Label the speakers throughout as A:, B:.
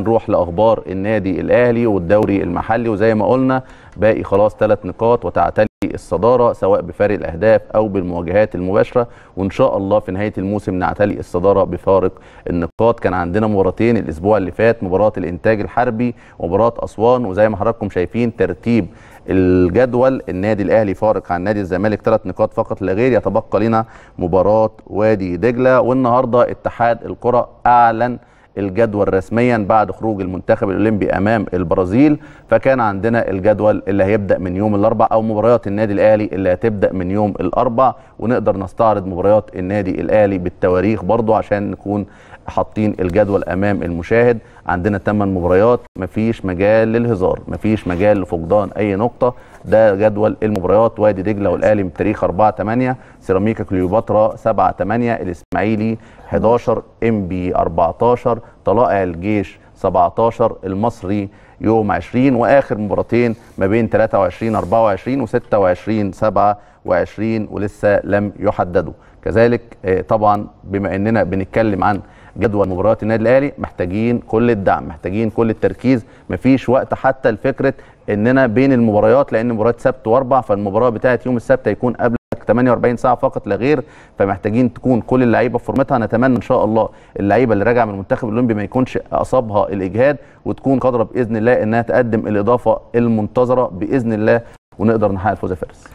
A: نروح لاخبار النادي الاهلي والدوري المحلي وزي ما قلنا باقي خلاص ثلاث نقاط وتعتلي الصداره سواء بفارق الاهداف او بالمواجهات المباشره وان شاء الله في نهايه الموسم نعتلي الصداره بفارق النقاط كان عندنا مباراتين الاسبوع اللي فات مباراه الانتاج الحربي ومباراه اسوان وزي ما حضراتكم شايفين ترتيب الجدول النادي الاهلي فارق عن نادي الزمالك ثلاث نقاط فقط لا غير يتبقى لنا مباراه وادي دجله والنهارده اتحاد الكره اعلن الجدول رسميا بعد خروج المنتخب الاولمبي امام البرازيل فكان عندنا الجدول اللي هيبدا من يوم الاربع او مباريات النادي الاهلي اللي هتبدا من يوم الاربع ونقدر نستعرض مباريات النادي الاهلي بالتواريخ برضو عشان نكون حاطين الجدول امام المشاهد عندنا 8 مباريات مفيش مجال للهزار مفيش مجال لفقدان اي نقطه ده جدول المباريات وادي دجله والاهلي من تاريخ 4 8 سيراميكا كليوباترا 7 8 الاسماعيلي 11 ام بي 14 طلائع الجيش 17 المصري يوم 20 واخر مباراتين ما بين 23 24 و26 27 ولسه لم يحددوا كذلك طبعا بما اننا بنتكلم عن جدول مباريات النادي الاهلي محتاجين كل الدعم محتاجين كل التركيز مفيش وقت حتى لفكره اننا بين المباريات لان مباريات سبت واربع فالمباراه بتاعت يوم السبت هيكون قبل 48 ساعه فقط لا غير فمحتاجين تكون كل اللعيبه في فورمتها نتمنى ان شاء الله اللعيبه اللي راجعه من المنتخب الاولمبي ما يكونش اصابها الاجهاد وتكون قادره باذن الله انها تقدم الاضافه المنتظره باذن الله ونقدر نحقق الفوز يا فارس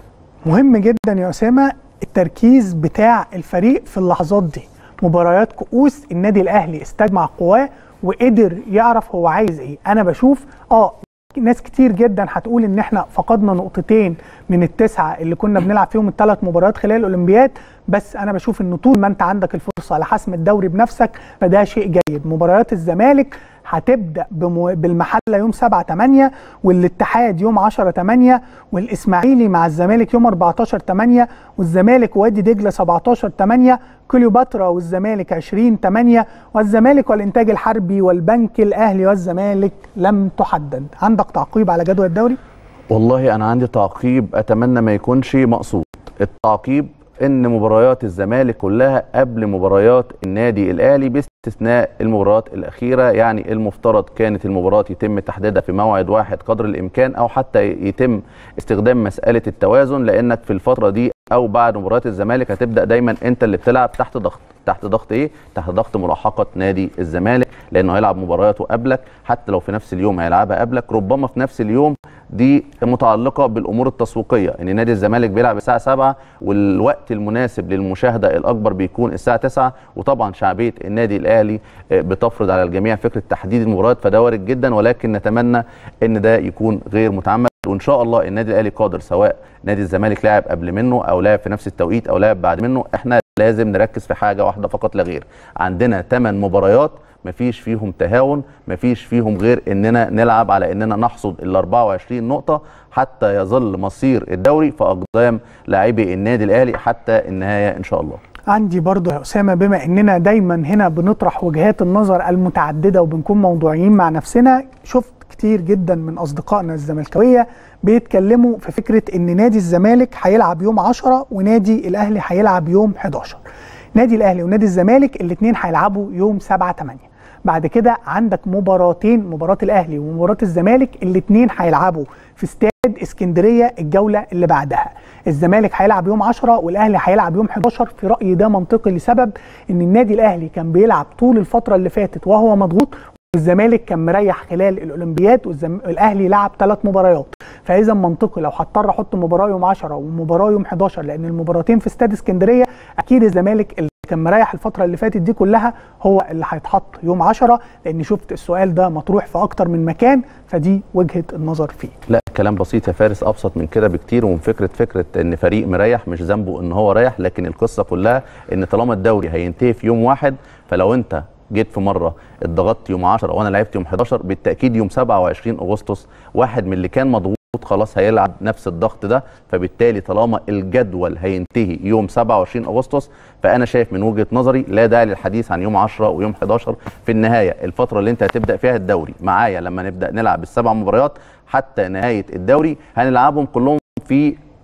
B: مهم جدا يا اسامه التركيز بتاع الفريق في اللحظات دي مباريات كؤوس النادي الاهلي استجمع قواه وقدر يعرف هو عايز ايه انا بشوف اه ناس كتير جدا هتقول ان احنا فقدنا نقطتين من التسعه اللي كنا بنلعب فيهم الثلاث مباريات خلال الاولمبياد بس انا بشوف ان طول ما انت عندك الفرصه لحسم الدوري بنفسك فده شيء جيد مباريات الزمالك هتبدا بمو... بالمحله يوم 7 8 والاتحاد يوم 10 8 والاسماعيلي مع الزمالك يوم 14 8 والزمالك وادي دجله 17 8 كليوباترا والزمالك 20 8 والزمالك والانتاج الحربي والبنك الاهلي والزمالك لم تحدد عندك تعقيب على جدول الدوري
A: والله انا عندي تعقيب اتمنى ما يكونش مقصود التعقيب ان مباريات الزمالك كلها قبل مباريات النادي الاهلي باستثناء المباريات الاخيره يعني المفترض كانت المباراه يتم تحديدها في موعد واحد قدر الامكان او حتى يتم استخدام مساله التوازن لانك في الفتره دي او بعد مباراه الزمالك هتبدا دايما انت اللي بتلعب تحت ضغط تحت ضغط ايه تحت ضغط ملاحقه نادي الزمالك لانه هيلعب مبارياته قبلك حتى لو في نفس اليوم هيلعبها قبلك ربما في نفس اليوم دي متعلقه بالامور التسويقيه ان نادي الزمالك بيلعب الساعه 7 والوقت المناسب للمشاهده الاكبر بيكون الساعه 9 وطبعا شعبيه النادي الاهلي بتفرض على الجميع فكره تحديد المباريات فده وارد جدا ولكن نتمنى ان ده يكون غير متعمد وان شاء الله النادي الاهلي قادر سواء نادي الزمالك لعب قبل منه او لعب في نفس التوقيت او لعب بعد منه احنا لازم نركز في حاجه واحده فقط لا غير عندنا 8 مباريات مفيش فيهم تهاون مفيش فيهم غير اننا نلعب على اننا نحصد ال 24 نقطه حتى يظل مصير الدوري في اقدام لاعبي النادي الاهلي حتى النهايه ان شاء الله
B: عندي برضه يا اسامه بما اننا دايما هنا بنطرح وجهات النظر المتعدده وبنكون موضوعيين مع نفسنا شفت كتير جدا من اصدقائنا الزملكاويه بيتكلموا في فكره ان نادي الزمالك هيلعب يوم 10 ونادي الاهلي هيلعب يوم 11 نادي الاهلي ونادي الزمالك الاثنين هيلعبوا يوم 7 8 بعد كده عندك مباراتين مباراه الاهلي ومباراه الزمالك الاثنين هيلعبوا في استاد اسكندريه الجوله اللي بعدها الزمالك هيلعب يوم 10 والاهلي هيلعب يوم 11 في رايي ده منطقي لسبب ان النادي الاهلي كان بيلعب طول الفتره اللي فاتت وهو مضغوط والزمالك كان مريح خلال الاولمبياد والاهلي لعب ثلاث مباريات فاذا منطقي لو هضطر احط مباراه يوم 10 ومباراه يوم 11 لان المباراتين في استاد اسكندريه اكيد الزمالك اللي كان مريح الفتره اللي فاتت دي كلها هو اللي هيتحط يوم 10 لان شفت السؤال ده مطروح في اكتر من مكان فدي وجهه النظر فيه
A: لا كلام بسيط يا فارس ابسط من كده بكتير ومن فكره فكره ان فريق مريح مش ذنبه ان هو رايح لكن القصه كلها ان طالما الدوري هينتهي في يوم واحد فلو انت جيت في مره اتضغطت يوم 10 وانا لعبت يوم 11 بالتاكيد يوم 27 اغسطس واحد من اللي كان مضغوط خلاص هيلعب نفس الضغط ده فبالتالي طالما الجدول هينتهي يوم 27 اغسطس فانا شايف من وجهه نظري لا داعي للحديث عن يوم 10 ويوم 11 في النهايه الفتره اللي انت هتبدا فيها الدوري معايا لما نبدا نلعب السبع مباريات حتى نهايه الدوري هنلعبهم كلهم في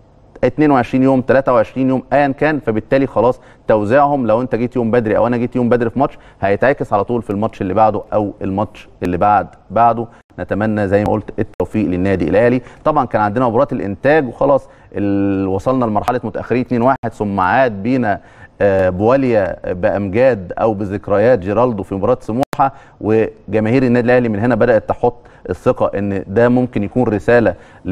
A: 22 يوم 23 يوم ايا كان فبالتالي خلاص توزيعهم لو انت جيت يوم بدري او انا جيت يوم بدري في ماتش هيتعكس على طول في الماتش اللي بعده او الماتش اللي بعد بعده نتمنى زي ما قلت التوفيق للنادي الاهلي طبعا كان عندنا مباراه الانتاج وخلاص ال- وصلنا لمرحله متاخرين 2-1 ثم عاد بينا آه، بواليا بامجاد او بذكريات جيرالدو في مباراه سموحه وجماهير النادي الاهلي من هنا بدات تحط الثقه ان ده ممكن يكون رساله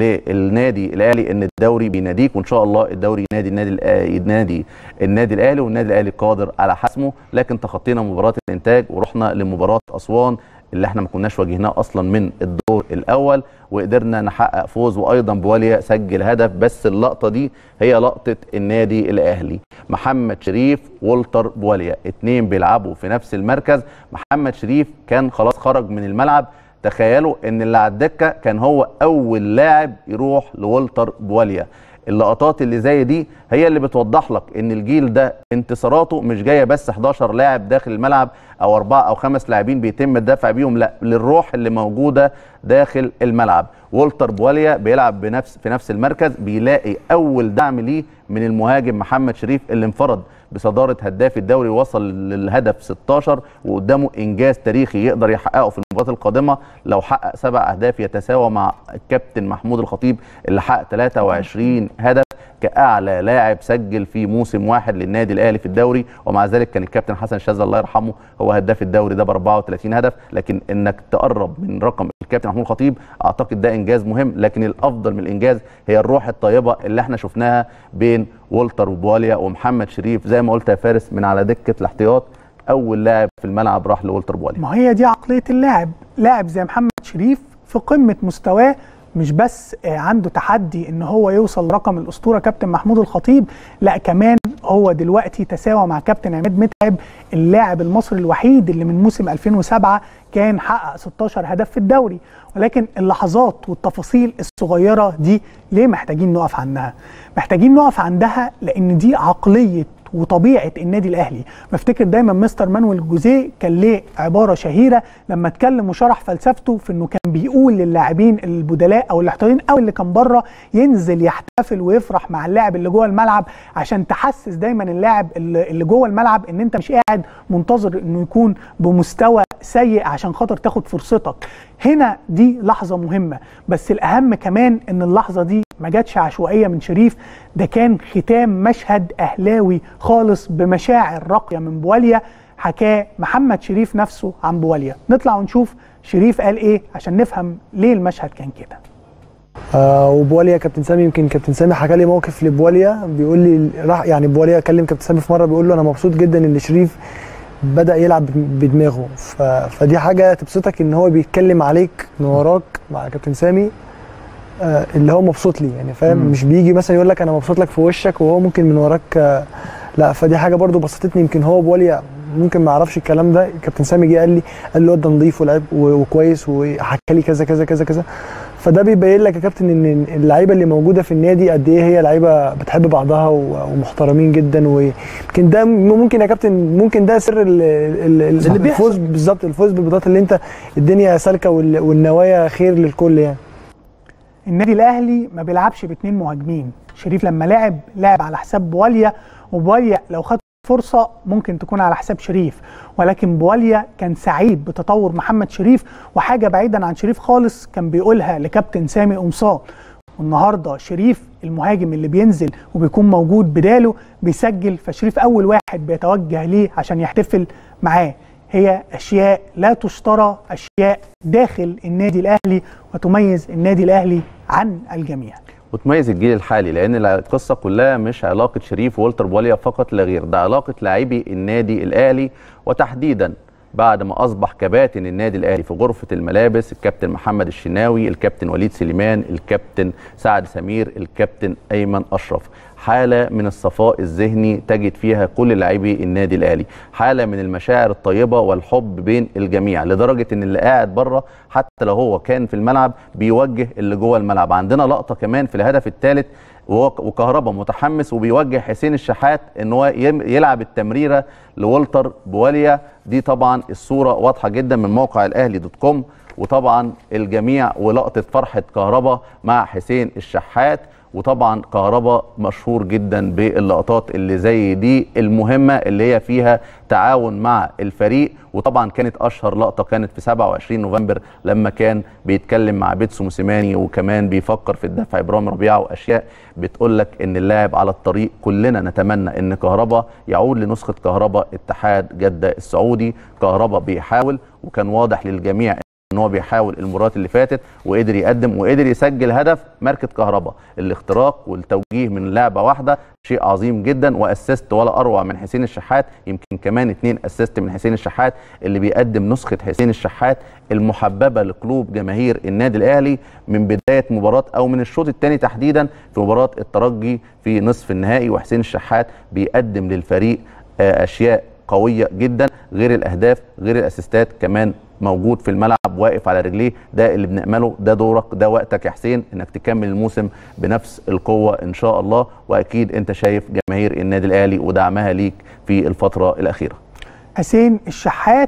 A: للنادي الاهلي ان الدوري بيناديك وان شاء الله الدوري ينادي النادي الأ- ينادي النادي الاهلي والنادي الاهلي قادر على حسمه لكن تخطينا مباراه الانتاج ورحنا لمباراه اسوان اللي احنا ما كناش واجهناه اصلا من الدور الاول وقدرنا نحقق فوز وايضا بواليا سجل هدف بس اللقطه دي هي لقطه النادي الاهلي محمد شريف والتر بواليا اتنين بيلعبوا في نفس المركز محمد شريف كان خلاص خرج من الملعب تخيلوا ان اللي على الدكه كان هو اول لاعب يروح لولتر بواليا اللقطات اللي زي دي هي اللي بتوضح لك ان الجيل ده انتصاراته مش جايه بس 11 لاعب داخل الملعب او اربعه او خمس لاعبين بيتم الدفع بيهم لا للروح اللي موجوده داخل الملعب والتر بواليا بيلعب بنفس في نفس المركز بيلاقي اول دعم ليه من المهاجم محمد شريف اللي انفرد بصداره هداف الدوري وصل للهدف 16 وقدامه انجاز تاريخي يقدر يحققه في المباراه القادمه لو حقق سبع اهداف يتساوى مع الكابتن محمود الخطيب اللي حقق 23 هدف كاعلى لاعب سجل في موسم واحد للنادي الاهلي في الدوري ومع ذلك كان الكابتن حسن شاذ الله يرحمه هو هداف الدوري ده ب 34 هدف لكن انك تقرب من رقم الكابتن محمود الخطيب اعتقد ده انجاز مهم لكن الافضل من الانجاز هي الروح الطيبه اللي احنا شفناها بين والتر وبواليا ومحمد شريف زي ما قلت يا فارس من على دكه الاحتياط اول لاعب في الملعب راح لولتر بواليا
B: ما هي دي عقليه اللاعب لاعب زي محمد شريف في قمه مستواه مش بس آه، عنده تحدي ان هو يوصل لرقم الاسطوره كابتن محمود الخطيب لا كمان هو دلوقتي تساوى مع كابتن عماد متعب اللاعب المصري الوحيد اللي من موسم 2007 كان حقق 16 هدف في الدوري ولكن اللحظات والتفاصيل الصغيره دي ليه محتاجين نقف عنها محتاجين نقف عندها لان دي عقليه وطبيعه النادي الاهلي بفتكر دايما مستر مانويل جوزيه كان ليه عباره شهيره لما اتكلم وشرح فلسفته في انه كان بيقول للاعبين البدلاء او الاحتياطيين او اللي كان بره ينزل يحتفل ويفرح مع اللاعب اللي جوه الملعب عشان تحسس دايما اللاعب اللي اللي جوه الملعب ان انت مش قاعد منتظر انه يكون بمستوى سيء عشان خاطر تاخد فرصتك هنا دي لحظه مهمه بس الاهم كمان ان اللحظه دي ما جاتش عشوائيه من شريف ده كان ختام مشهد اهلاوي خالص بمشاعر راقيه من بواليا حكاه محمد شريف نفسه عن بواليا نطلع ونشوف شريف قال ايه عشان نفهم ليه المشهد كان كده
C: آه وبواليا كابتن سامي يمكن كابتن سامي حكى لي موقف لبواليا بيقول لي راح يعني بواليا كلم كابتن سامي في مره بيقول له انا مبسوط جدا ان شريف بدا يلعب بدماغه ف... فدي حاجه تبسطك ان هو بيتكلم عليك من وراك مع كابتن سامي آه اللي هو مبسوط لي يعني فاهم
A: مم.
C: مش بيجي مثلا يقول لك انا مبسوط لك في وشك وهو ممكن من وراك آه لا فدي حاجه برضو بسطتني يمكن هو بواليا ممكن ما يعرفش الكلام ده كابتن سامي جه قال لي قال لي الواد ده نضيف ولعب و- وكويس وحكى لي كذا كذا كذا كذا فده بيبين لك يا كابتن ان اللعيبه اللي موجوده في النادي قد ايه هي لعيبه بتحب بعضها و- ومحترمين جدا ويمكن ده ممكن يا كابتن ممكن ده سر ال- ال- ال-
D: اللي بيحصل.
C: الفوز بالظبط الفوز بالبطولات اللي انت الدنيا سالكه وال- والنوايا خير للكل يعني
B: النادي الاهلي ما بيلعبش باتنين مهاجمين شريف لما لعب لعب على حساب بواليا وبواليا لو خد فرصه ممكن تكون على حساب شريف ولكن بواليا كان سعيد بتطور محمد شريف وحاجه بعيدا عن شريف خالص كان بيقولها لكابتن سامي قمصان والنهارده شريف المهاجم اللي بينزل وبيكون موجود بداله بيسجل فشريف اول واحد بيتوجه ليه عشان يحتفل معاه هي اشياء لا تشترى اشياء داخل النادي الاهلي وتميز النادي الاهلي عن الجميع
A: وتميز الجيل الحالي لان القصه كلها مش علاقه شريف وولتر بواليا فقط لا غير ده علاقه لاعبي النادي الاهلي وتحديدا بعد ما اصبح كباتن النادي الاهلي في غرفه الملابس الكابتن محمد الشناوي الكابتن وليد سليمان الكابتن سعد سمير الكابتن ايمن اشرف حاله من الصفاء الذهني تجد فيها كل لاعبي النادي الاهلي حاله من المشاعر الطيبه والحب بين الجميع لدرجه ان اللي قاعد بره حتى لو هو كان في الملعب بيوجه اللي جوه الملعب عندنا لقطه كمان في الهدف الثالث وكهربا متحمس وبيوجه حسين الشحات ان هو يم- يلعب التمريره لولتر بواليا دي طبعا الصوره واضحه جدا من موقع الاهلي دوت كوم وطبعا الجميع ولقطه فرحه كهربا مع حسين الشحات وطبعا كهربا مشهور جدا باللقطات اللي زي دي المهمه اللي هي فيها تعاون مع الفريق وطبعا كانت اشهر لقطه كانت في 27 نوفمبر لما كان بيتكلم مع بيتسو موسيماني وكمان بيفكر في الدفع ابراهيم ربيعه واشياء بتقول لك ان اللاعب على الطريق كلنا نتمنى ان كهربا يعود لنسخه كهربا اتحاد جده السعودي كهربا بيحاول وكان واضح للجميع ان هو بيحاول المرات اللي فاتت وقدر يقدم وقدر يسجل هدف ماركه كهربا الاختراق والتوجيه من لعبه واحده شيء عظيم جدا واسست ولا اروع من حسين الشحات يمكن كمان اتنين اسست من حسين الشحات اللي بيقدم نسخه حسين الشحات المحببه لقلوب جماهير النادي الاهلي من بدايه مباراه او من الشوط الثاني تحديدا في مباراه الترجي في نصف النهائي وحسين الشحات بيقدم للفريق اشياء قويه جدا غير الاهداف غير الاسيستات كمان موجود في الملعب واقف على رجليه ده اللي بنأمله ده دورك ده وقتك يا حسين انك تكمل الموسم بنفس القوه ان شاء الله واكيد انت شايف جماهير النادي الاهلي ودعمها ليك في الفتره الاخيره
B: حسين الشحات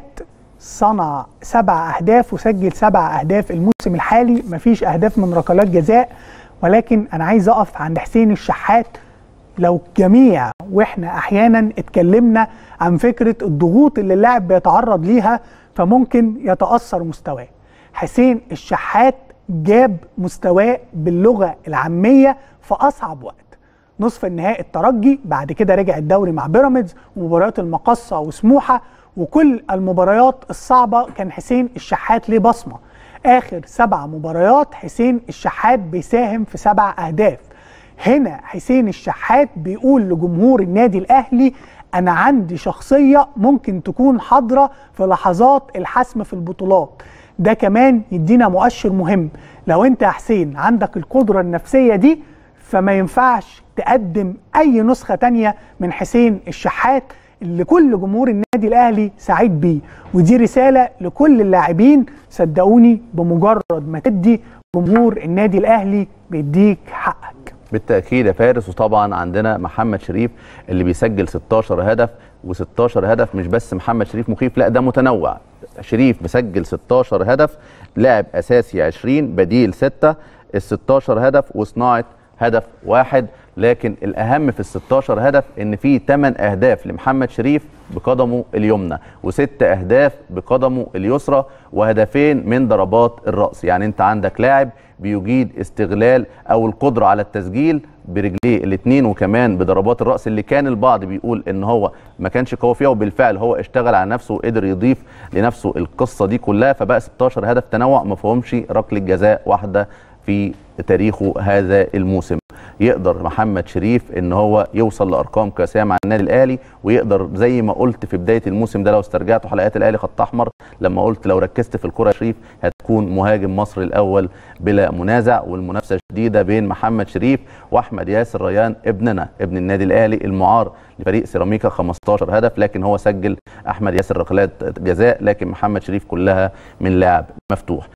B: صنع سبع اهداف وسجل سبع اهداف الموسم الحالي مفيش اهداف من ركلات جزاء ولكن انا عايز اقف عند حسين الشحات لو جميع واحنا احيانا اتكلمنا عن فكره الضغوط اللي اللاعب بيتعرض ليها فممكن يتاثر مستواه حسين الشحات جاب مستواه باللغه العاميه في اصعب وقت نصف النهائي الترجي بعد كده رجع الدوري مع بيراميدز ومباريات المقصه وسموحه وكل المباريات الصعبه كان حسين الشحات ليه بصمه اخر سبع مباريات حسين الشحات بيساهم في سبع اهداف هنا حسين الشحات بيقول لجمهور النادي الاهلي انا عندي شخصيه ممكن تكون حاضره في لحظات الحسم في البطولات ده كمان يدينا مؤشر مهم لو انت يا حسين عندك القدره النفسيه دي فما ينفعش تقدم اي نسخه تانية من حسين الشحات اللي كل جمهور النادي الاهلي سعيد بيه ودي رساله لكل اللاعبين صدقوني بمجرد ما تدي جمهور النادي الاهلي بيديك حقك
A: بالتاكيد يا فارس وطبعا عندنا محمد شريف اللي بيسجل 16 هدف و16 هدف مش بس محمد شريف مخيف لا ده متنوع شريف مسجل 16 هدف لاعب اساسي 20 بديل 6 ال 16 هدف وصناعه هدف واحد لكن الاهم في ال 16 هدف ان في 8 اهداف لمحمد شريف بقدمه اليمنى وست اهداف بقدمه اليسرى وهدفين من ضربات الراس يعني انت عندك لاعب بيجيد استغلال او القدره على التسجيل برجليه الاثنين وكمان بضربات الراس اللي كان البعض بيقول ان هو ما كانش قوي فيها وبالفعل هو اشتغل على نفسه وقدر يضيف لنفسه القصه دي كلها فبقى 16 هدف تنوع ما فيهمش ركله جزاء واحده في تاريخه هذا الموسم يقدر محمد شريف ان هو يوصل لارقام قياسيه مع النادي الاهلي ويقدر زي ما قلت في بدايه الموسم ده لو استرجعتوا حلقات الاهلي خط احمر لما قلت لو ركزت في الكره شريف هتكون مهاجم مصر الاول بلا منازع والمنافسه شديده بين محمد شريف واحمد ياسر ريان ابننا ابن النادي الاهلي المعار لفريق سيراميكا 15 هدف لكن هو سجل احمد ياسر ركلات جزاء لكن محمد شريف كلها من لاعب مفتوح